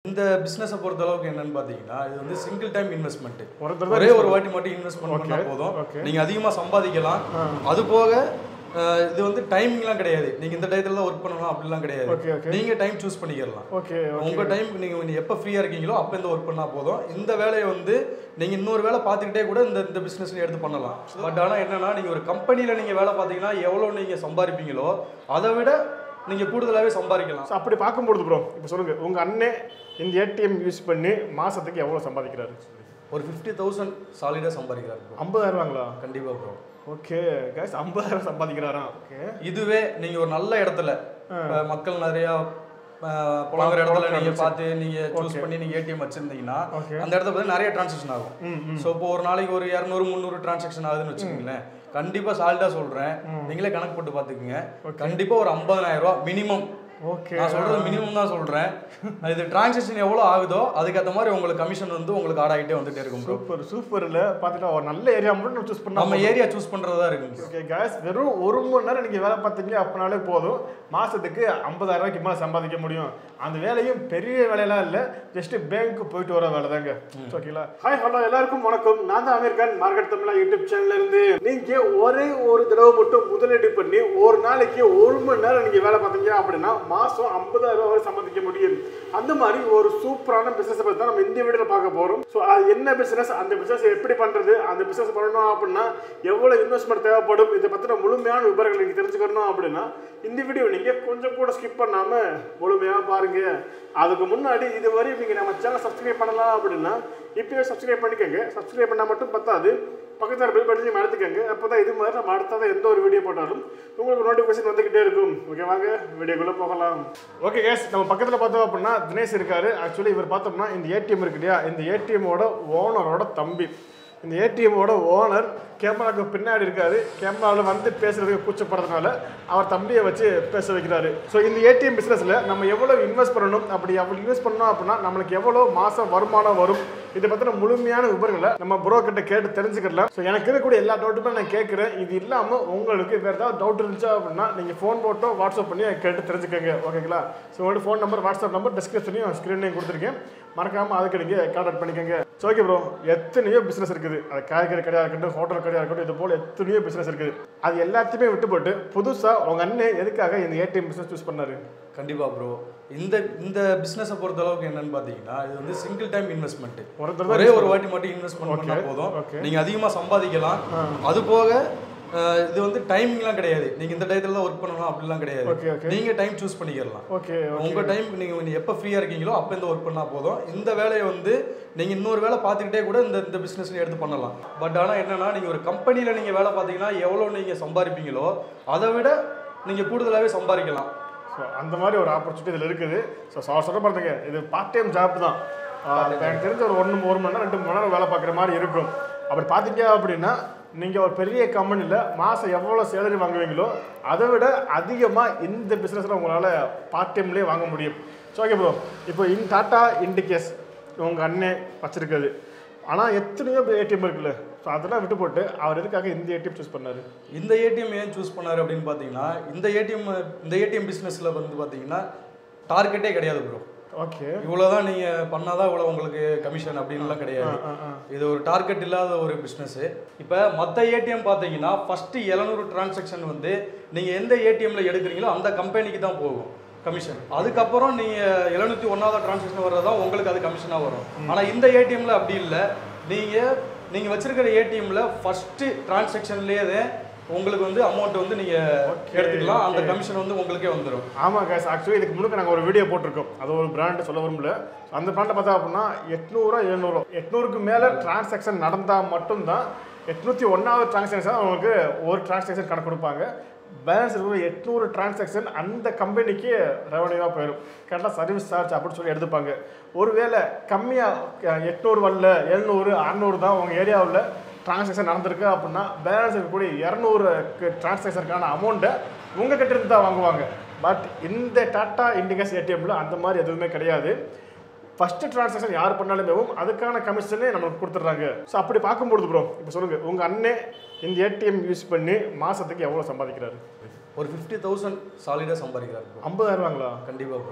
இந்த பிசினஸை பொறுத்த அளவுக்கு என்னன்னு பாத்தீங்கன்னா இது வந்து சிங்கிள் டைம் இன்வெஸ்ட்மெண்ட் ஒரு தடவை ஒரே ஒரு வாட்டி மட்டும் இன்வெஸ்ட்மெண்ட் பண்ணா Okay, போதும் okay. நீங்க அதிகமா சம்பாதிக்கலாம் அது போக அஹ், இது வந்து டைமிங்லாம் கிடையாது நீங்க இந்த டயத்துல தான் ஒர்க் பண்ணணும் அப்படிலாம் கிடையாது ஓகே ஓகே நீங்க டைம் சூஸ் பண்ணிக்கலாம் ஓகே உங்க டைம் நீங்க நீங்க எப்போ ஃப்ரீயா இருக்கீங்களோ அப்போ இந்த ஒர்க் பண்ணா போதும் இந்த வேலையை வந்து நீங்க இன்னொரு வேலை பார்த்துக்கிட்டே கூட இந்த இந்த பிசினஸ் எடுத்து பண்ணலாம் பட் ஆனா என்னன்னா நீங்க ஒரு கம்பெனில நீங்க வேலை பார்த்தீங்கன்னா எவ்வளவு நீங்க சம்பாதிப்பீங்களோ அதை விட நீங்க கூடுதலாவே சம்பாதிக்கலாம் ஸோ அப்படி பார்க்கும்பொழுது ப்ரோ இப்போ சொல்லுங்க உங்க அண்ணன் இந்த ஏடிஎம் யூஸ் பண்ணி மாசத்துக்கு எவ்வளவு சம்பாதிக்கிறாரு ஒரு ஃபிஃப்டி தௌசண்ட் சாலிடா சம்பாதிக்கிறாரு bro. ஐம்பதாயிரம் ரூபாங்களா கண்டிப்பா ப்ரோ ஓகே கேஸ் ஐம்பதாயிரம் சம்பாதிக்கிறாராம் ஓகே இதுவே நீங்க ஒரு நல்ல இடத்துல இப்ப மக்கள் நிறைய அஹ், புழங்குற இடத்துல நீங்க பார்த்து நீங்க சூஸ் பண்ணி நீங்க ஏடிஎம் வச்சிருந்தீங்கன்னா ஓகே அந்த இடத்துல பார்த்து நிறைய டிரான்சாக்ஷன் ஆகும் ம் ம் ஸோ இப்போ ஒரு நாளைக்கு ஒரு இரநூறு முந்நூறு டிரான்சாக்ஷன் ஆகுதுன்னு வச்சுக்கோங்களேன் கண்டிப்பா சால்டா சொல்றேன் நீங்களே கணக்கு போட்டு பாத்துக்கோங்க கண்டிப்பா ஒரு 50000 ரூபாய் மினிமம் ஓகே நான் சொல்றது மினிமம் தான் சொல்றேன் இது டிரான்சாக்ஷன் எவ்வளவு ஆகுதோ அதுக்கேற்ற மாதிரி உங்களுக்கு கமிஷன் வந்து உங்களுக்கு ஆட் ஆகிட்டே வந்துட்டே இருக்கும் ப்ரோ சூப்பர் சூப்பர்ல பார்த்துட்டா ஒரு நல்ல ஏரியா மட்டும் நம்ம சூஸ் பண்ணா நம்ம ஏரியா சூஸ் பண்றதா இருக்கு ஓகே கேஸ் வெறும் ஒரு மணி நேரம் நீங்கள் வேலை பார்த்தீங்க அப்படின்னாலே போதும் மாதத்துக்கு ஐம்பதாயிரம் ரூபாய்க்கு மேலே சம்பாதிக்க முடியும் அந்த வேலையும் பெரிய வேலையெல்லாம் இல்லை ஜஸ்ட் பேங்க்கு போயிட்டு வர வேலை தாங்க ஓகேங்களா ஹாய் ஹலோ எல்லாருக்கும் வணக்கம் நான் தான் அமீர் கான் மார்க்கெட் தமிழா யூடியூப் சேனல்ல இருந்து நீங்கள் ஒரே ஒரு தடவை மட்டும் முதலீடு பண்ணி ஒரு நாளைக்கு ஒரு மணி நேரம் நீங்கள் வேலை பார்த்தீங்க அப்படின்னா மாதம் ஐம்பதாயிரம் ரூபாய் வரை சம்பாதிக்க முடியும் அந்த மாதிரி ஒரு சூப்பரான பிசினஸ் பற்றி தான் நம்ம இந்த வீடியோவில் பார்க்க போகிறோம் ஸோ அது என்ன பிசினஸ் அந்த பிசினஸ் எப்படி பண்ணுறது அந்த பிசினஸ் பண்ணணும் அப்படின்னா எவ்வளோ இன்வெஸ்ட்மெண்ட் தேவைப்படும் இதை பற்றின முழுமையான விவரங்கள் நீங்கள் தெரிஞ்சுக்கணும் அப்படின்னா இந்த வீடியோ நீங்கள் கொஞ்சம் கூட ஸ்கிப் பண்ணாமல் முழுமையாக பாருங்கள் அதுக்கு முன்னாடி இதுவரை நீங்கள் நம்ம சேனல் சப்ஸ்கிரைப் பண்ணலாம் அப்படின்னா இப்போயே சப்ஸ்கிரைப் பண்ணிக்கோங்க சப்ஸ்கிரைப் பண்ணால் மட்டும் பத்தாது பக்கத்தில் பெல் பட்டனையும் அழுத்திக்கோங்க அப்போ தான் இது மாதிரி நம்ம அடுத்ததாக எந்த ஒரு வீடியோ போட்டாலும் உங்களுக்கு நோட்டிஃபிகேஷன் வந்துக்கிட்டே இருக்கும் ஓகே வாங்க வீடியோக்குள்ளே போகலாம் ஓகே கேஸ் நம்ம பக்கத்தில் பார்த்தோம் அப்படின்னா தினேஷ் இருக்காரு ஆக்சுவலி இவர் பார்த்தோம்னா இந்த ஏடிஎம் இருக்கு இல்லையா இந்த ஏடிஎம்மோட ஓனரோட தம்பி இந்த ஏடிஎம்மோட ஓனர் கேமராக்கு பின்னாடி இருக்காரு கேமராவில் வந்து பேசுறதுக்கு கூச்சப்படுறதுனால அவர் தம்பியை வச்சு பேச வைக்கிறாரு ஸோ இந்த ஏடிஎம் பிஸ்னஸில் நம்ம எவ்வளோ இன்வெஸ்ட் பண்ணணும் அப்படி எவ்வளோ இன்வெஸ்ட் பண்ணோம் அப்படின்னா நம்மளுக்கு எவ்வளோ மாதம் வருமானம் வரும் இதை பற்றின முழுமையான விவரங்களை நம்ம ப்ரோ கிட்ட கேட்டு தெரிஞ்சுக்கலாம் ஸோ எனக்கு இருக்கக்கூடிய எல்லா டவுட்டுமே நான் கேட்குறேன் இது இல்லாமல் உங்களுக்கு வேறு ஏதாவது டவுட் இருந்துச்சா அப்படின்னா நீங்கள் ஃபோன் போட்டோ வாட்ஸ்அப் பண்ணி கேட்டு தெரிஞ்சுக்கோங்க ஓகேங்களா ஸோ உங்களோட ஃபோன் நம்பர் வாட்ஸ்அப் நம்பர் டிஸ்கிரிப்ஷனையும் ஸ்க்ரீனையும் கொடுத்துருக்கேன் மறக்காமல் அதுக்கு நீங்கள் கான்டாக்ட் பண்ணிக்கோங்க ஸோ ஓகே ப்ரோ எத்தனையோ பிஸ்னஸ் இருக்குது அது காய்கறி கடையாக இருக்கட்டும் ஹோட்டல் கடையாக இருக்கட்டும் இது போல் எத்தனையோ பிஸ்னஸ் இருக்குது அது எல்லாத்தையுமே விட்டு போட்டு புதுசாக உங்கள் அண்ணன் எதுக்காக இந்த ஏடிஎம் பிஸ்னஸ் சூஸ் பண்ணாரு கண்டிப்பா ப்ரோ இந்த இந்த பிசினஸை பொறுத்த அளவுக்கு என்னன்னு பாத்தீங்கன்னா இது வந்து சிங்கிள் டைம் இன்வெஸ்ட்மெண்ட் ஒரு தடவை ஒரே ஒரு வாட்டி மட்டும் இன்வெஸ்ட்மெண்ட் பண்ணா போதும் okay. நீங்க அதிகமா சம்பாதிக்கலாம் அது போக அஹ், இது வந்து டைமிங்லாம் கிடையாது நீங்க இந்த டயத்துல தான் ஒர்க் பண்ணணும் அப்படிலாம் கிடையாது ஓகே ஓகே நீங்க டைம் சூஸ் பண்ணிக்கலாம் ஓகே உங்க டைம் நீங்க நீங்க எப்போ ஃப்ரீயா இருக்கீங்களோ அப்போ இந்த ஒர்க் பண்ணா போதும் இந்த வேலையை வந்து நீங்க இன்னொரு வேலை பார்த்துக்கிட்டே கூட இந்த இந்த பிசினஸ் எடுத்து பண்ணலாம் பட் ஆனா என்னன்னா நீங்க ஒரு கம்பெனில நீங்க வேலை பார்த்தீங்கன்னா எவ்வளவு நீங்க சம்பாதிப்பீங்களோ அதை விட நீங்க கூடுதலாவே சம்பாதிக்கலாம் ஸோ அந்த மாதிரி ஒரு ஆப்பர்ச்சுனிட்டி இதில் இருக்குது ஸோ சார் சொல்ல பாருங்க இது பார்ட் டைம் ஜாப் தான் ஆஹ் இப்ப எனக்கு தெரிஞ்ச ஒரு ஒன்று ஒரு மணி நேரம் ரெண்டு மணி நேரம் வேலை பார்க்குற மாதிரி இருக்கும் அப்படி பார்த்தீங்க அப்படின்னா நீங்கள் ஒரு பெரிய கம்பெனியில் மாதம் எவ்வளோ சேலரி வாங்குவீங்களோ அதை விட அதிகமாக இந்த பிஸ்னஸில் உங்களால் பார்ட் டைம்லேயே வாங்க முடியும் ஸோ ஓகே ப்ரோ இப்போ இன் டாட்டா இண்டிகேஸ் உங்கள் அண்ணன் வச்சிருக்குது ஆனால் எத்தனையோ ஏடிஎம் இருக்குல்ல ஸோ அதெல்லாம் விட்டு போட்டு அவர் எதுக்காக இந்த ஏடிஎம் சூஸ் பண்ணாரு இந்த ஏடிஎம் ஏன் சூஸ் பண்ணாரு அப்படின்னு பார்த்தீங்கன்னா இந்த ஏடிஎம் இந்த ஏடிஎம் பிஸ்னஸில் வந்து பார்த்தீங்கன்னா டார்கெட்டே கிடையாது ப்ரோ ஓகே இவ்வளோதான் நீங்கள் பண்ணாதான் இவ்வளோ உங்களுக்கு கமிஷன் அப்படின்லாம் கிடையாது ஆ ஆ இது ஒரு டார்கெட் இல்லாத ஒரு பிஸ்னஸ் இப்போ மற்ற ஏடிஎம் பார்த்தீங்கன்னா ஃபஸ்ட்டு எழுநூறு டிரான்சாக்ஷன் வந்து நீங்கள் எந்த ஏடிஎம்ல எடுக்கிறீங்களோ அந்த கம்பெனிக்கு தான் போகும் கமிஷன் அதுக்கப்புறம் நீங்கள் எழுநூற்றி ஒன்றாவது டிரான்சாக்ஷன் வர்றது தான் உங்களுக்கு அது கமிஷனாக வரும் ஆனால் இந்த ஏடிஎம்ல அப்படி இல்லை நீங்கள் நீங்கள் வச்சிருக்கிற ஏடிஎம்ல ஃபஸ்ட்டு டிரான்சாக்ஷன்லேயே உங்களுக்கு வந்து அமௌண்ட் வந்து நீங்கள் எடுத்துக்கலாம் அந்த கமிஷன் வந்து உங்களுக்கே வந்துடும் ஆமாம் கேஸ் ஆக்சுவலி இதுக்கு முன்னாடி நாங்கள் ஒரு வீடியோ போட்டிருக்கோம் அது ஒரு பிராண்டு சொல்ல விரும்பல அந்த பிராண்டை பார்த்தா அப்படின்னா எட்நூறுவா எழுநூறு எட்நூறுக்கு மேலே டிரான்சாக்ஷன் நடந்தால் மட்டும்தான் எட்நூற்றி ஒன்றாவது டிரான்சாக்ஷன் அவங்களுக்கு ஒரு டிரான்சாக்ஷன் கணக்கு கொடுப்பாங்க பேலன்ஸ் இருக்கிற எட்நூறு டிரான்சாக்ஷன் அந்த கம்பெனிக்கு ரெவன்யூவாக போயிடும் கரெக்டாக சர்வீஸ் சார்ஜ் அப்படின்னு சொல்லி எடுத்துப்பாங்க ஒருவேளை கம்மியாக எட்நூறு வரல எழுநூறு அறநூறு தான் உங்கள் ஏரியாவில் டிரான்சாக்ஷன் நடந்திருக்கு அப்படின்னா பேலன்ஸ் இருக்கக்கூடிய இரநூறு டிரான்சாக்ஷனுக்கான அமௌண்ட்டை உங்கள் கிட்ட இருந்து தான் வாங்குவாங்க பட் இந்த டாட்டா இண்டிகஸ் ஏடிஎம்ல அந்த மாதிரி எதுவுமே கிடையாது ஃபஸ்ட்டு டிரான்சாக்ஷன் யார் பண்ணாலுமே அதுக்கான கமிஷனே நம்மளுக்கு கொடுத்துட்றாங்க ஸோ அப்படி பார்க்கும்பொழுது ப்ரோ இப்போ சொல்லுங்கள் உங்கள் அண்ணன் இந்த ஏடிஎம் யூஸ் பண்ணி மாதத்துக்கு எவ்வளோ சம்பாதிக்கிறாரு ஒரு ஃபிஃப்டி தௌசண்ட் சாலிடாக சம்பாதிக்கிறார் ப்ரோ ஐம்பதாயிரம் ரூபாங்களா கண்டிப்பாக ப்ரோ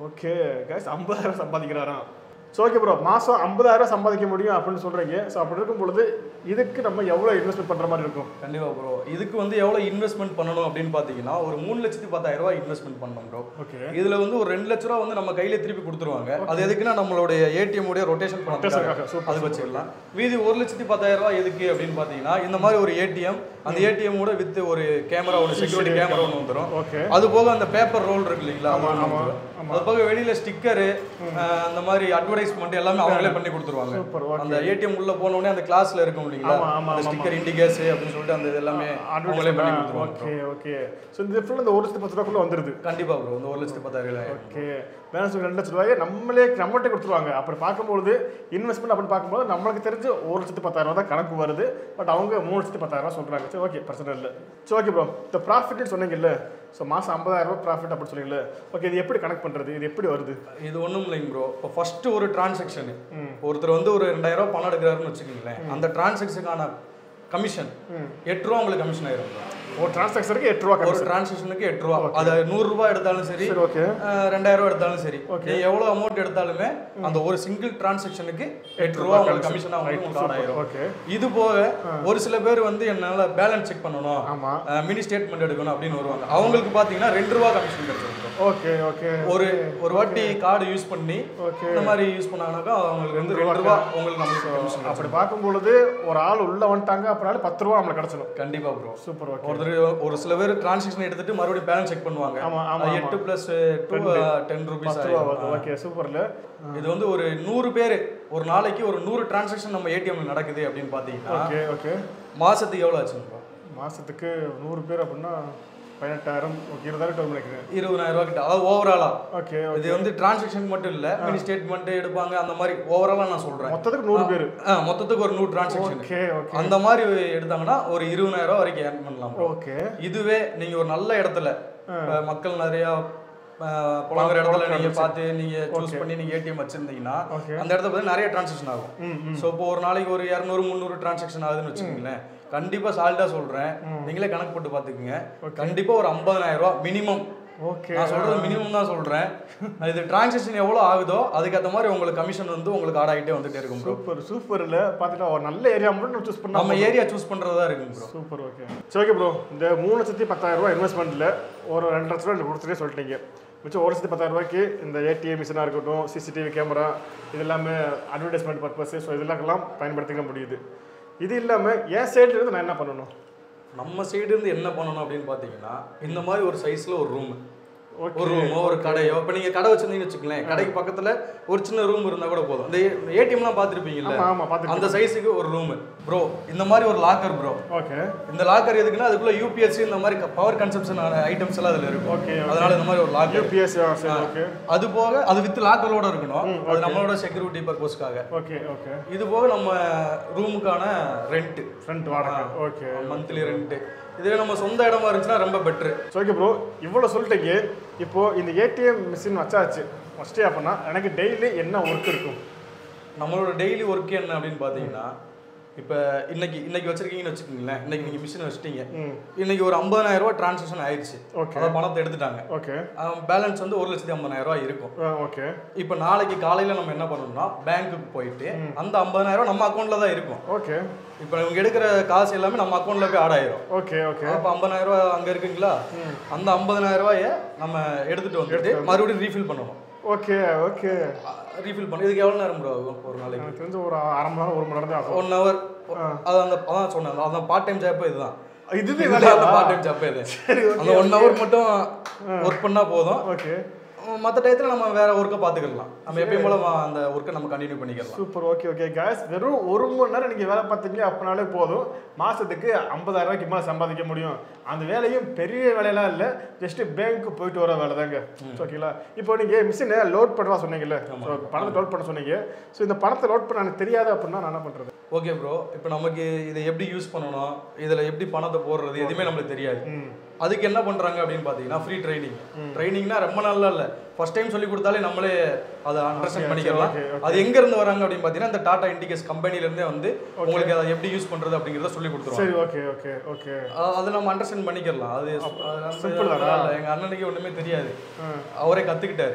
ஓகே கைஸ் ஐம்பதாயிரம் சம்பாதிக்கிறாராம் ஸோ ஓகே ப்ரோ மாதம் ஐம்பதாயிரம் சம்பாதிக்க முடியும் அப்படின்னு சொல்கிறீங்க ஸோ அப்படி இருக்கும் பொழுது இதுக்கு நம்ம எவ்வளோ இன்வெஸ்ட்மெண்ட் பண்ணுற மாதிரி இருக்கும் கண்டிப்பா ப்ரோ இதுக்கு வந்து எவ்வளவு இன்வெஸ்ட்மெண்ட் பண்ணணும் அப்படின்னு பாத்தீங்கன்னா ஒரு மூணு லட்சத்தி பத்தாயிரம் ரூபாய் இன்வெஸ்ட்மெண்ட் பண்ணணும் ப்ரோ ஓகே இதுல வந்து ஒரு ரெண்டு லட்ச ரூபா வந்து நம்ம கையில திருப்பி கொடுத்துருவாங்க அது எதுக்குன்னா நம்மளுடைய ஏடிஎம் உடைய ரொட்டேஷன் Rotation-க்காக, பண்ணுறதுக்காக super, அது வச்சிடலாம் மீதி ஒரு லட்சத்தி பத்தாயிரம் ரூபாய் எதுக்கு அப்படின்னு பாத்தீங்கன்னா இந்த மாதிரி ஒரு ஏடிஎம் அந்த ஏடிஎம் கூட வித் ஒரு கேமரா ஒன்று செக்யூரிட்டி கேமரா ஒன்று வந்துடும் ஓகே அது போக அந்த பேப்பர் ரோல் இருக்கு இல்லைங்களா அது ஒண்ணு ஆமா, வந்துரும். அது போக வெளியில ஸ்டிக்கரு அந்த மாதிரி அட்வர்டைஸ்மெண்ட் எல்லாமே அவங்களே பண்ணி கொடுத்துருவாங்க சூப்பர் ஓகே அந்த ஏடிஎம் உள்ள போன உடனே அந்த கிளாஸ்ல இருக்கும் இல்லைங்களா ஆமா, ஆமா, அந்த ஸ்டிக்கர் இண்டிகேஸ் அப்படின்னு சொல்லிட்டு அந்த இது எல்லாமே அவங்களே பண்ணி கொடுத்துருவாங்க ஓகே ஓகே ஸோ இந்த ஃபுல்லாக இந்த ஒரு லட்சத்து பத்து ரூபாக்குள்ள வந்துருது கண்டிப்பா ப்ரோ இந்த ஒரு லட்சத்தி பத்தாயிரம் ஓகே பேலன்ஸ் ரெண்டு லட்ச ரூபாயை நம்மளே நம்மள்கிட்ட கொடுத்துருவாங்க அப்புறம் பார்க்கும்போது இன்வெஸ்ட்மெண்ட் அப்படின்னு பார்க்கும்போது நம்மளுக்கு தெரிஞ்சு ஒரு லட்சத்து பத்தாயிரம் ரூபா தான் கணக்கு வருது பட் அவங்க மூணு லட்சத்து பத்தாயிரம் ரூபா சொல்கிறாங்க சரி ஓகே பிரச்சனை இல்லை சரி ஓகே ப்ரோ இந்த ப்ராஃபிட்னு சொன்னீங்கல்ல ஸோ மாதம் ஐம்பதாயிரம் ரூபா ப்ராஃபிட் அப்படின்னு சொன்னீங்கல்ல ஓகே இது எப்படி கணக்கு பண்ணுறது இது எப்படி வருது இது ஒண்ணும் இல்லைங்க ப்ரோ இப்போ ஃபர்ஸ்ட் ஒரு டிரான்சாக்ஷன் ம். ஒருத்தர் வந்து ஒரு ரெண்டாயிரம் ரூபாய் பணம் எடுக்கிறாருன்னு வச்சுக்கோங்களேன் அந்த டிரான்சாக்ஷனுக்கான கமிஷன் ம். எட்டு ரூபா உங்களுக்கு கமிஷன் ஆயிரும் bro. ஒரு டிரான்சாக்ஷனுக்கு எட்டு ரூபா ஒரு கமிஷன் டிரான்சாக்ஷனுக்கு எட்டு ரூபா அது நூறு ரூபாய் எடுத்தாலும் சரி சரி ஓகே அஹ், ரெண்டாயிரம் ரூபாய் எடுத்தாலும் சரி நீ எவ்வளவு அமௌண்ட் எடுத்தாலுமே அந்த ஒரு சிங்கிள் டிரான்சாக்ஷனுக்கு எட்டு ரூபா உங்களுக்கு கமிஷன் உங்களுக்கு ஆட் ஆயிரும் ஓகே இது போக ஒரு சில பேர் வந்து என்னால பேலன்ஸ் செக் பண்ணணும் ஆமாம் மினி ஸ்டேட்மெண்ட் எடுக்கணும் அப்படின்னு வருவாங்க அவங்களுக்கு பாத்தீங்கன்னா ரெண்டு ரூபா கமிஷன் கிடைச்சிருக்கும் ஓகே ஓகே ஒரு ஒரு வாட்டி கார்டு யூஸ் பண்ணி ஓகே இந்த மாதிரி யூஸ் பண்ணாங்கனாக்கா அவங்களுக்கு வந்து ரெண்டு ரூபா உங்களுக்கு நம்மளுக்கு கமிஷன் அப்படி பார்க்கும்பொழுது ஒரு ஆள் உள்ள வந்துட்டாங்க அப்புறம் பத்து ரூபா நம்மளுக்கு கிடச்சிடும் கண்டிப்பா ப்ரோ சூப்பர் ஓகே ஒருத்தர் ஒரு சில பேர் டிரான்சாக்ஷன் எடுத்துட்டு மறுபடியும் பேலன்ஸ் செக் பண்ணுவாங்க ஆமா, ஆமா, அது எட்டு பிளஸ் டூ டென் ருபீஸ் பத்து ரூபா வருது ஓகே சூப்பர்ல இது வந்து ஒரு நூறு பேர் ஒரு நாளைக்கு ஒரு நூறு டிரான்சாக்ஷன் நம்ம ஏடிஎம்ல நடக்குது அப்படின்னு பாத்தீங்கன்னா ஓகே ஓகே மாசத்துக்கு எவ்வளவு ஆச்சுங்க மாசத்துக்கு நூறு பேர் அப்படின்னா பதினெட்டாயிரம் ஓகே இருபதாயிரம் டோல் நினைக்கிறேன் இருபதாயிரம் ரூபாய் கிட்ட அதாவது ஓவராலா ஓகே இது வந்து டிரான்சாக்ஷன் மட்டும் இல்ல மினி ஸ்டேட்மெண்ட் எடுப்பாங்க அந்த மாதிரி ஓவராலா நான் சொல்றேன் மொத்தத்துக்கு நூறு பேர் ஆ, மொத்தத்துக்கு ஒரு நூறு டிரான்சாக்ஷன் ஓகே ஓகே அந்த மாதிரி எடுத்தாங்கன்னா ஒரு இருபதாயிரம் ரூபாய் வரைக்கும் ஏர்ன் பண்ணலாம் ஓகே இதுவே நீங்க ஒரு நல்ல இடத்துல இப்ப மக்கள் நிறைய அஹ், புழங்குற இடத்துல நீங்க பார்த்து நீங்க சூஸ் பண்ணி நீங்க ஏடிஎம் வச்சிருந்தீங்கன்னா ஓகே அந்த இடத்துல பார்த்து நிறைய டிரான்சாக்ஷன் ஆகும் ம் ம் ஸோ இப்போ ஒரு நாளைக்கு ஒரு இரநூறு முந்நூறு டிரான்சாக்ஷன் ஆகுதுன்னு வச்சுக்கோங்களேன் கண்டிப்பா சால்ட்டா சொல்றேன் நீங்களே கணக்கு போட்டு பாத்துக்கோங்க கண்டிப்பா ஒரு 50000 ரூபாய் மினிமம் ஓகே நான் சொல்றது மினிமம் தான் சொல்றேன் இது டிரான்சாக்ஷன் எவ்வளவு ஆகுதோ அதுக்கேற்ற மாதிரி உங்களுக்கு கமிஷன் வந்து உங்களுக்கு ஆட் ஆகிட்டே வந்துட்டே இருக்கும் ப்ரோ சூப்பர் சூப்பர்ல பார்த்துட்டா ஒரு நல்ல ஏரியா மட்டும் நம்ம சூஸ் பண்ணா நம்ம ஏரியா சூஸ் பண்றதா இருக்கும் ப்ரோ சூப்பர் ஓகே சரி ஓகே ப்ரோ இந்த மூணு லட்சத்தி பத்தாயிரம் ரூபாய் இன்வெஸ்ட்மெண்ட்டில் ஒரு ரெண்டு லட்ச ரூபா எனக்கு கொடுத்துட்டே சொல்லிட்டீங்க மிச்சம் ஒரு லட்சத்தி பத்தாயிரம் ரூபாய்க்கு இந்த ஏடிஎம் மிஷினாக இருக்கட்டும் சிசிடிவி கேமரா இது எல்லாமே அட்வர்டைஸ்மெண்ட் பர்பஸ் ஸோ இதெல்லாம் பயன்படுத்திக்க முடியுது இது இல்லாமல் என் சைடுல இருந்து நான் என்ன பண்ணணும் நம்ம சைடு இருந்து என்ன பண்ணணும் அப்படின்னு பாத்தீங்கன்னா இந்த மாதிரி ஒரு சைஸ்ல ஒரு ரூம் ஓகே ஒரு ரூமோ ஒரு கடையோ இப்போ நீங்க கடை வச்சிருந்தீங்கன்னு வச்சுக்கலேன் கடைக்கு பக்கத்துல ஒரு சின்ன ரூம் இருந்தா கூட போதும் இந்த ஏடிஎம்லாம் பார்த்துருப்பீங்கல்ல ஆமாம் ஆமாம் பார்த்து அந்த சைஸுக்கு ஒரு ரூம் ப்ரோ இந்த மாதிரி ஒரு லாக்கர் ப்ரோ ஓகே இந்த லாக்கர் எதுக்குன்னா அதுக்குள்ள யூபிஎஸ்சி இந்த மாதிரி பவர் கன்சப்ஷன் ஐட்டம்ஸ் எல்லாம் அதுல இருக்கும் ஓகே அதனால இந்த மாதிரி ஒரு லாக்கர் யூபிஎஸ் சரி ஓகே அது போக அது வித் லாக்கரோட இருக்கணும் அது நம்மளோட செக்யூரிட்டி பர்பஸ்க்காக ஓகே ஓகே இது போக நம்ம ரூமுக்கான ரெண்ட் ஃப்ரண்ட் வாடகை ஓகே மந்த்லி ரெண்ட் இதுவே நம்ம சொந்த இடமா இருந்துச்சுன்னா ரொம்ப பெட்ரு ஸோ ஓகே ப்ரோ இவ்வளோ சொல்லிட்டீங்க இப்போ இந்த ஏடிஎம் மிஷின் வச்சாச்சு ஃபஸ்ட்டே அப்படின்னா எனக்கு டெய்லி என்ன ஒர்க் இருக்கும் நம்மளோட டெய்லி ஒர்க் என்ன அப்படின்னு பார்த்தீங்கன்னா இப்போ இன்னைக்கு இன்னைக்கு வச்சிருக்கீங்கன்னு வச்சுக்கோங்களேன் இன்னைக்கு நீங்கள் மிஷின் வச்சிட்டீங்க ம் இன்னைக்கு ஒரு 50000 ரூபாய் டிரான்சாக்ஷன் ஆயிடுச்சு ஓகே அதாவது பணத்தை எடுத்துட்டாங்க ஓகே பேலன்ஸ் வந்து ஒரு லட்சத்தி ஐம்பதாயிரம் ரூபாய் இருக்கும் ஓகே இப்போ நாளைக்கு காலையில் நம்ம என்ன பண்ணணும்னா பேங்க்குக்கு போயிட்டு அந்த 50000 ரூபாய் நம்ம அக்கௌண்ட்ல தான் இருக்கும் ஓகே இப்போ இவங்க எடுக்கிற காசு எல்லாமே நம்ம அக்கௌண்ட்ல போய் ஆட் ஆயிரும் ஓகே ஓகே அப்போ 50000 ரூபாய் அங்கே இருக்குங்களா அந்த 50000 ரூபாயை நம்ம எடுத்துட்டு வந்துட்டு மறுபடியும் ரீஃபில் பண்ணணும் ஓகே ஓகே ரீஃபில் பண்ணி இதுக்கு எவ்வளோ நேரம் bro ஆகும் ஒரு நாளைக்கு எனக்கு தெரிஞ்சு ஒரு அரை மணி நேரம் ஒரு மணி நேரம் தான் ஆகும் ஒன் ஹவர் அது அந்த அதான் சொன்னேன் அதான் பார்ட் டைம் ஜாப் இதுதான் இதுவே இதுதான் பார்ட் டைம் ஜாப் இது அந்த ஒன் ஹவர் மட்டும் ஒர்க் பண்ணா போதும் ஓகே மற்ற டயத்தில் நம்ம வேற ஒர்க்கை பார்த்துக்கலாம் நம்ம எப்பயும் போல ம- அந்த ஒர்க்கை நம்ம கண்டினியூ பண்ணிக்கலாம் சூப்பர் ஓகே ஓகே கேஸ் வெறும் ஒரு மணி நேரம் நீங்கள் வேலை பார்த்தீங்க அப்படின்னாலே போதும் மாதத்துக்கு ஐம்பதாயிரம் ரூபாய்க்கு மேலே சம்பாதிக்க முடியும் அந்த வேலையும் பெரிய வேலையெல்லாம் இல்லை ஜஸ்ட் பேங்க்கு போயிட்டு வர வேலை தாங்க ஓகேங்களா இப்போ நீங்கள் மிஷினை லோட் பண்ணுறா சொன்னீங்கல்ல So, பணத்தை லோட் பண்ண சொன்னீங்க ஸோ இந்த பணத்தை லோட் பண்ண எனக்கு தெரியாது அப்படின்னா நான் என்ன பண்ணுறது ஓகே ப்ரோ இப்போ நமக்கு இதை எப்படி யூஸ் பண்ணணும் இதில் எப்படி பணத்தை போடுறது எதுவுமே நம்மளுக்கு தெரியாது ம் அதுக்கு என்ன பண்றாங்க அப்படின்னு பார்த்தீங்கன்னா ஃப்ரீ ட்ரைனிங் ட்ரைனிங்னா ரொம்ப நாள்ல இல்ல ஃபர்ஸ்ட் டைம் சொல்லி கொடுத்தாலே நம்மளே அதை அண்டர்ஸ்டாண்ட் பண்ணிக்கலாம் okay, அது எங்க இருந்து வராங்க அப்படின்னு பார்த்தீங்கன்னா இந்த டாடா இண்டிகேஸ் கம்பெனில இருந்தே வந்து உங்களுக்கு அதை எப்படி யூஸ் பண்றது அப்படிங்கறத சொல்லி கொடுத்துருவாங்க சரி ஓகே ஓகே ஓகே அ- அதை நம்ம அண்டர்ஸ்டாண்ட் பண்ணிக்கலாம் அது அது நம்ம simple தானா? இதெல்லாம் இல்ல. எங்க அண்ணனுக்கு ஒண்ணுமே தெரியாது ஆ அவரே கத்துக்கிட்டாரு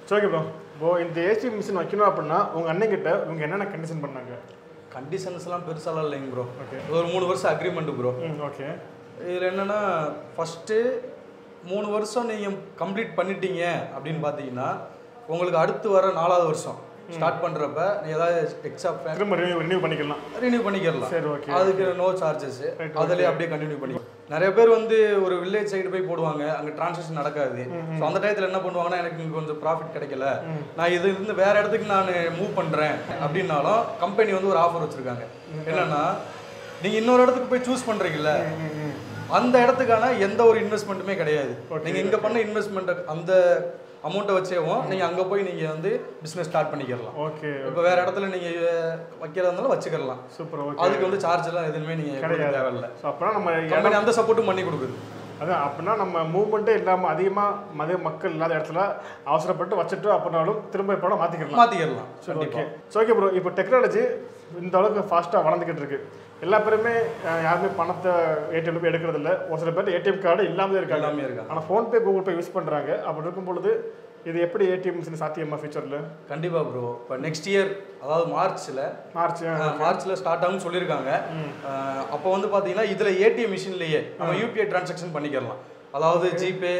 ஓகே ப்ரோ இப்போ இந்த ஏசி மிஷின் வைக்கணும் அப்படின்னா உங்க அண்ணன் கிட்ட உங்க என்னென்ன கண்டிஷன் பண்ணாங்க கண்டிஷன்ஸ்லாம் பெருசாலாம் இல்லைங்க ப்ரோ ஓகே ஒரு மூணு வருஷம் அக்ரிமெண்ட் ப்ரோ ம் ஓகே இதில் என்னென்னா ஃபஸ்ட்டு மூணு வருஷம் நீங்கள் கம்ப்ளீட் பண்ணிட்டீங்க அப்படின்னு பார்த்தீங்கன்னா உங்களுக்கு அடுத்து வர நாலாவது வருஷம் ஸ்டார்ட் பண்ணுறப்ப நீ ஏதாவது எக்ஸ்ட்ரா திரும்ப ரினியூ ரினியூ பண்ணிக்கலாம் ரினியூ பண்ணிக்கிறலாம் சரி ஓகே அதுக்கு நோ சார்ஜஸ் Right, அதிலே அப்படியே கண்டினியூ பண்ணி நிறைய பேர் வந்து ஒரு வில்லேஜ் சைடு போய் போடுவாங்க அங்கே டிரான்சாக்ஷன் நடக்காது ஸோ அந்த டயத்தில் என்ன பண்ணுவாங்கன்னா எனக்கு இங்க கொஞ்சம் ப்ராஃபிட் கிடைக்கல நான் இது இருந்து வேற இடத்துக்கு நான் மூவ் பண்ணுறேன் அப்படின்னாலும் கம்பெனி வந்து ஒரு ஆஃபர் வச்சுருக்காங்க என்னன்னா நீங்கள் இன்னொரு இடத்துக்கு போய் சூஸ் பண்ணுறீங்கல்ல அந்த இடத்துக்கான எந்த ஒரு இன்வெஸ்ட்மெண்ட்டுமே கிடையாது நீங்கள் இங்கே பண்ண இன்வெஸ்ட்மெண்ட் அந்த அமௌண்ட்டை வச்சேவும் நீங்கள் அங்கே போய் நீங்கள் வந்து பிஸ்னஸ் ஸ்டார்ட் பண்ணிக்கிறலாம் ஓகே இப்போ வேற இடத்துல நீங்கள் வைக்கிறதா இருந்தாலும் வச்சுக்கலாம் சூப்பர் ஓகே அதுக்கு வந்து சார்ஜ் எல்லாம் எதுவுமே நீங்க கொடுக்க கிடையாது. தேவையில்ல ஸோ அப்போனா நம்ம இடம் கம்பெனி அந்த சப்போர்ட்டும் பண்ணி கொடுக்குது அதான் அப்படின்னா நம்ம மூவ்மெண்ட்டே இல்லாமல் அதிகமாக மத மக்கள் இல்லாத இடத்துல அவசரப்பட்டு வச்சுட்டு அப்படின்னாலும் திரும்ப இப்போ மாற்றிக்கலாம் மாத்திக்கலாம் சரி ஓகே ஸோ ஓகே ப்ரோ இப்போ டெக்னாலஜி இந்த அளவுக்கு ஃபாஸ்ட்டாக வளர்ந்துக்கிட்டு இருக்கு எல்லா பேருமே அஹ், யாருமே பணத்தை ஏடிஎம்ல போய் எடுக்கிறது இல்லை ஒரு சில பேர் ஏடிஎம் கார்டு இல்லாமலே இருக்காங்க எல்லாமே இருக்காங்க ஆனால் ஃபோன்பே கூகுள் பே யூஸ் பண்ணுறாங்க அப்படி இருக்கும் பொழுது இது எப்படி ஏடிஎம் மிஷின் சாத்தியமா ஃபியூச்சரில் கண்டிப்பா ப்ரோ இப்போ நெக்ஸ்ட் இயர் அதாவது மார்ச்ல மார்ச் மார்ச்ல ஸ்டார்ட் ஆகும்னு சொல்லியிருக்காங்க அஹ், அப்போ வந்து பாத்தீங்கன்னா இதுல ஏடிஎம் மிஷின்லயே நம்ம யூபிஐ டிரான்சாக்ஷன் பண்ணிக்கலாம் அதாவது ஜிபே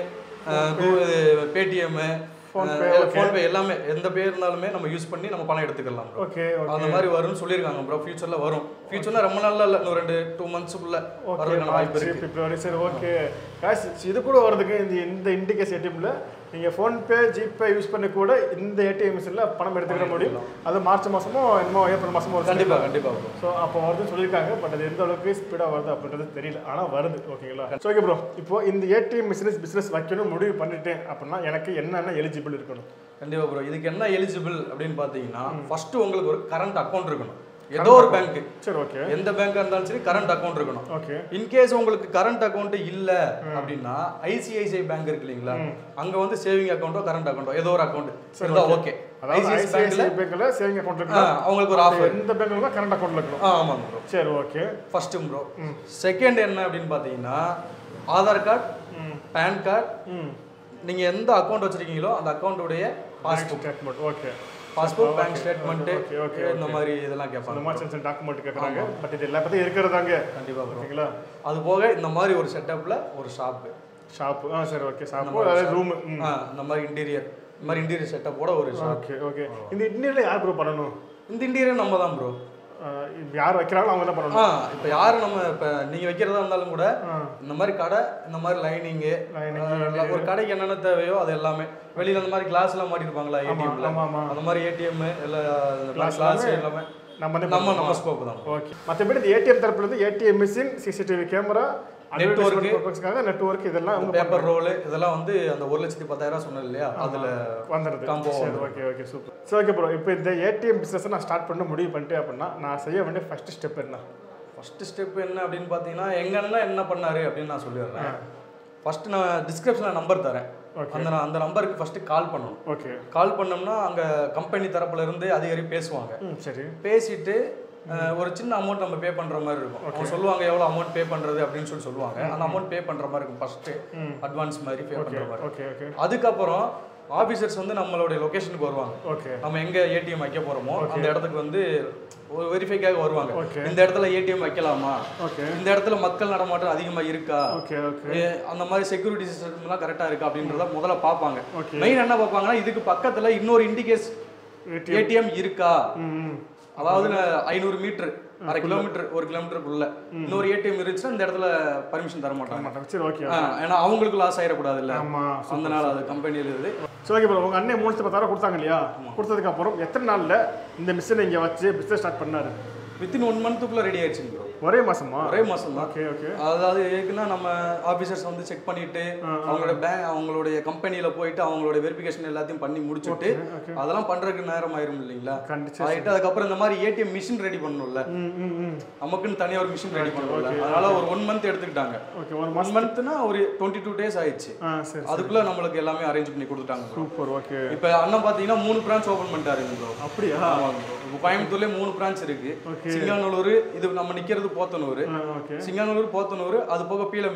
பேடிஎம் Phonepe, ஃபோன்பே எல்லாமே எந்த பேர் இருந்தாலுமே நம்ம யூஸ் பண்ணி நம்ம பணம் எடுத்துக்கலாம் bro. ஓகே அந்த மாதிரி வரும்னு சொல்லியிருக்காங்க ப்ரோ ஃபியூச்சர்ல வரும் ஃபியூச்சர்ல ரொம்ப நாள்ல இல்லை இன்னும் ரெண்டு டூ மந்த்ஸ்க்குள்ள ஓகே வரதுக்கான வாய்ப்பு மார்ச் இருக்கு பிப்ரவரி சரி ஓகே காசு இது கூட வரதுக்கு இந்த இந்த இண்டிகேஸ் ஏடிஎம்ல நீங்கள் ஃபோன்பே ஜிபே யூஸ் பண்ணி கூட இந்த ஏடிஎம் மிஷினில் பணம் எடுத்துக்கிற முடியும் அது மார்ச் மாதமோ என்னமோ ஏப்ரல் மாதமோ ஒரு கண்டிப்பா கண்டிப்பா ப்ரோ ஸோ அப்போ வருதுன்னு சொல்லியிருக்காங்க பட் அது எந்த அளவுக்கு ஸ்பீடாக வருது அப்படின்றது தெரியல ஆனால் வருது ஓகேங்களா ஸோ ஓகே ப்ரோ இப்போ இந்த ஏடிஎம் பிஸ்னஸ் பிஸ்னஸ் வைக்கணும் முடிவு பண்ணிட்டேன் அப்படின்னா எனக்கு என்னென்ன எலிஜிபிள் இருக்கணும் கண்டிப்பா ப்ரோ இதுக்கு என்ன எலிஜிபிள் அப்படின்னு பார்த்தீங்கன்னா ஃபர்ஸ்ட் உங்களுக்கு ஒரு கரண்ட் அக்கௌண்ட் இருக்கணும் ஏதோ ஒரு பேங்க் சரி ஓகே எந்த பேங்காக இருந்தாலும் சரி கரண்ட் அக்கௌண்ட் இருக்கணும் ஓகே இன்கேஸ் உங்களுக்கு கரண்ட் அக்கௌண்ட் இல்ல அப்படின்னா ஐசிஐசிஐ பேங்க் இருக்கு இல்லைங்களா அங்க வந்து சேவிங் அக்கௌண்ட்டோ கரண்ட் அக்கௌண்ட்டோ ஏதோ ஒரு அக்கௌண்ட் இருந்தா ஓகே அதாவது ஐசிஐசி பேங்க்ல ஐசிஐசிஐ பேங்க்கில் சேவிங் அக்கௌண்ட் இருக்கு அவங்களுக்கு ஒரு ஆஃபர் எந்த பேங்க்ல தான் கரண்ட் அக்கௌண்ட் இருக்கணும் ஆமாங்க ப்ரோ சரி ஓகே ஃபர்ஸ்ட் ப்ரோ செகண்ட் என்ன அப்படின்னு பார்த்தீங்கன்னா ஆதார் கார்டு ம் பேன் கார்டு ம் நீங்க எந்த அக்கௌண்ட் வச்சிருக்கீங்களோ அந்த அக்கௌண்ட்டுடைய passbook statement okay passbook bank statement okay, okay, இந்த மாதிரி இதெல்லாம் அந்த கேட்பாங்க மாதிரி சின்ன சின்ன டாக்குமெண்ட் கேட்குறாங்க பட் இது எல்லா பற்றியும் இருக்கிறதாங்க கண்டிப்பா ப்ரோ ஓகேங்களா அது போக இந்த மாதிரி ஒரு செட்டப்ல ஒரு ஷாப்பு ஷாப்பு ஆ சரி ஓகே ஷாப்பு அதாவது ரூமு ம் இந்த மாதிரி இன்டீரியர் இந்த மாதிரி இன்டீரியர் செட்டப்போட ஒரு ஷாப் ஓகே ஓகே இந்த இன்டீரியரில் யார் ப்ரோ பண்ணணும் இந்த இன்டீரியர் நம்ம தான் ப்ரோ ஆஹ் இப்ப யார் வைக்கிறாங்களோ அவங்க தான் ஆ பண்ணணும் இப்போ யார் நம்ம இப்போ நீங்கள் வைக்கிறதா இருந்தாலும் கூட ஆ இந்த மாதிரி கடை இந்த மாதிரி லைனிங்கு Lining, ஒரு கடைக்கு என்னென்ன தேவையோ அது எல்லாமே வெளியில் அந்த மாதிரி கிளாஸ்லாம் மாட்டிருப்பாங்களா ஆமா ஏடிஎம்ல ஆமா ஆமா அந்த மாதிரி ஏடிஎம் எல்லா Glass கிளாஸ் எல்லாமே எல்லாமே நம்ம வந்து நம்ம நம்ம ஸ்கோப் தான் ஓகே மற்றபடி இந்த ஏடிஎம் தரப்புலேருந்து ATM machine CCTV camera Network. பர்பஸ்க்காக நெட்ஒர்க் இதெல்லாம் அவங்க பேப்பர் ரோலு இதெல்லாம் வந்து அந்த ஒரு லட்சத்தி பத்தாயிரம் சொன்னேன் இல்லையா அதில் வந்துடுது Combo சரி ஓகே ஓகே சூப்பர் சரி ஓகே ப்ரோ இப்போ இந்த ஏடிஎம் பிஸ்னஸ் நான் ஸ்டார்ட் பண்ண முடிவு பண்ணிட்டேன் அப்படின்னா நான் செய்ய வேண்டிய ஃபர்ஸ்ட் ஸ்டெப் என்ன ஃபர்ஸ்ட் ஸ்டெப் என்ன அப்படின்னு பார்த்தீங்கன்னா எங்க அண்ணன் என்ன பண்ணாரு அப்படின்னு நான் சொல்லிடுறேன் ஃபர்ஸ்ட் நான் டிஸ்கிரிப்ஷனில் நம்பர் தரேன் Okay. அந்த அந்த நம்பருக்கு ஃபர்ஸ்ட் கால் பண்ணணும் ஓகே கால் பண்ணோம்னா அங்கே கம்பெனி தரப்புல இருந்து அதிகாரி பேசுவாங்க ம் சரி பேசிட்டு அஹ், ஒரு சின்ன அமௌண்ட் நம்ம பே பண்ற மாதிரி இருக்கும் அவங்க சொல்லுவாங்க எவ்வளவு அமௌண்ட் பே பண்றது அப்படின்னு சொல்லி சொல்லுவாங்க அந்த அமௌண்ட் பே பண்ற மாதிரி இருக்கும் ஃபர்ஸ்ட் ம் அட்வான்ஸ் மாதிரி பே ஓகே பண்ற மாதிரி ஓகே ஓகே அதுக்கப்புறம் ஆபீசர்ஸ் வந்து நம்மளுடைய லொகேஷனுக்கு வருவாங்க ஓகே நம்ம எங்க ஏடிஎம் வைக்க போறோமோ அந்த இடத்துக்கு வந்து ஒரு வெரிஃபைக்காக வருவாங்க Okay. இந்த இடத்துல ஏடிஎம் வைக்கலாமா ஓகே இந்த இடத்துல மக்கள் நடமாட்டம் அதிகமா இருக்கா ஓகே ஓகே ஏ, அந்த மாதிரி செக்யூரிட்டி சிஸ்டம்லாம் கரெக்டா இருக்கா அப்படின்றத முதல்ல பார்ப்பாங்க ஓகே மெயின் என்ன பார்ப்பாங்கன்னா இதுக்கு பக்கத்துல இன்னொரு இண்டிகேஸ் ஏடிஎம் ஏடிஎம் இருக்கா ம் ம் அதாவது ஐநூறு மீட்டர் அரை கிலோமீட்டர் ஒரு கிலோமீட்டருக்குள்ள இன்னொரு ஏடிஎம் இருந்துச்சுன்னா இந்த இடத்துல பர்மிஷன் தர மாட்டாங்க மாட்டாங்க சரி ஓகே ஆ, ஏன்னா அவங்களுக்கு லாஸ் ஆயிடக்கூடாது இல்ல ஆமாம் அதனால அது கம்பெனியில் இருக்குது சரி ஓகே ப்ரோ உங்கள் அண்ணன் மூணு லட்சத்து பத்தாயிரம் கொடுத்தாங்க இல்லையா கொடுத்ததுக்கு அப்புறம் எத்தனை நாளில் இந்த மிஷினை இங்கே வச்சு பிஸ்னஸ் ஸ்டார்ட் பண்ணாரு வித்தின் ஒன் மந்த்துக்குள்ள ரெடி ஆயிடுச்சுங்க ப்ரோ ஒரே மாசமா ஒரே மாசம் தான் ஓகே ஓகே அதாவது எதுக்குன்னா நம்ம ஆபீசர்ஸ் வந்து செக் பண்ணிட்டு அவங்களோட பேங்க் அவங்களுடைய கம்பெனியில போயிட்டு அவங்களோட வெரிஃபிகேஷன் எல்லாத்தையும் பண்ணி முடிச்சுட்டு ஓகே அதெல்லாம் பண்றதுக்கு நேரம் ஆயிரும் இல்லைங்களா கண்டிச்சு ஆயிட்டு அதுக்கப்புறம் இந்த மாதிரி ஏடிஎம் மிஷின் ரெடி பண்ணணும்ல ம் ம் ம் நமக்குன்னு தனியா ஒரு மிஷின் ரெடி பண்ணணும்ல அதனால ஒரு ஒன் மந்த் எடுத்துக்கிட்டாங்க ஓகே ஒரு ஒன் மந்த்னா ஒரு டுவெண்ட்டி டூ டேஸ் ஆயிடுச்சு ஆ சரி அதுக்குள்ள நம்மளுக்கு எல்லாமே அரேஞ்ச் பண்ணி கொடுத்துட்டாங்க bro. சூப்பர் ஓகே இப்ப அண்ணன் பாத்தீங்கன்னா மூணு பிரான்ச் ஓபன் பண்ணிட்டாருங்க ப்ரோ அப்படியா ஆமாங்க bro. இப்ப கோயம்புத்தூர்லயே மூணு பிரான்ச் இருக்கு Okay. சிங்காநல்லூர் இது நம்ம நிக்கிறது போத்தனூர் ஆ ஓகே சிங்காநல்லூர் போத்தனூர் அது போக பீலமேடு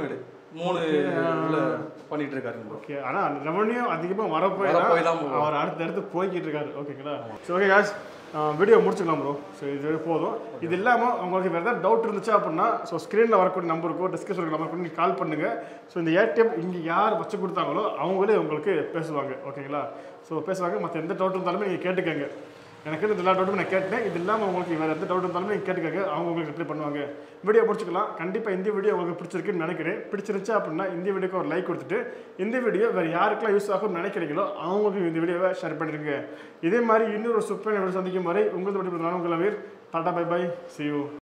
மூணு இதுல பண்ணிட்டு இருக்காரு ப்ரோ ஓகே ஆனால் ரெவன்யூ அதிகமாக வரப்போய் வரப்போய் தான் bro. அவர் அடுத்த அடுத்து போய்கிட்டு இருக்காரு ஓகேங்களா ஸோ ஓகே காஸ் வீடியோ முடிச்சுக்கலாம் ப்ரோ ஸோ இது போதும் இது இல்லாமல் உங்களுக்கு வேறு ஏதாவது டவுட் இருந்துச்சு அப்படின்னா ஸோ ஸ்க்ரீனில் வரக்கூடிய நம்பருக்கோ டிஸ்கிரிப்ஷன் நம்பருக்கு நீங்கள் கால் பண்ணுங்கள் ஸோ இந்த ஏடிஎம் இங்கே யார் வச்சு கொடுத்தாங்களோ அவங்களே உங்களுக்கு பேசுவாங்க ஓகேங்களா ஸோ பேசுவாங்க மற்ற எந்த டவுட் இருந்தாலுமே நீங்கள் கேட்டுக்கங்க எனக்கு இந்த எல்லா டவுட்டும் நான் கேட்டேன் இது இல்லாமல் உங்களுக்கு வேறு எந்த டவுட் இருந்தாலுமே நீங்கள் கேட்டுக்கங்க அவங்க உங்களுக்கு ரிப்ளை பண்ணுவாங்க வீடியோ முடிச்சுக்கலாம் கண்டிப்பாக இந்த வீடியோ உங்களுக்கு பிடிச்சிருக்குன்னு நினைக்கிறேன் பிடிச்சிருந்துச்சு அப்படின்னா இந்த வீடியோக்கு ஒரு லைக் கொடுத்துட்டு இந்த வீடியோ வேறு யாருக்கெல்லாம் யூஸ் ஆகும்னு நினைக்கிறீங்களோ அவங்களுக்கு இந்த வீடியோவை ஷேர் பண்ணிடுங்க இதே மாதிரி இன்னொரு சூப்பர் வீடியோ சந்திக்கும் வரை உங்களுக்கு விட்டு நான் உங்கள் Veer tata bye bye see you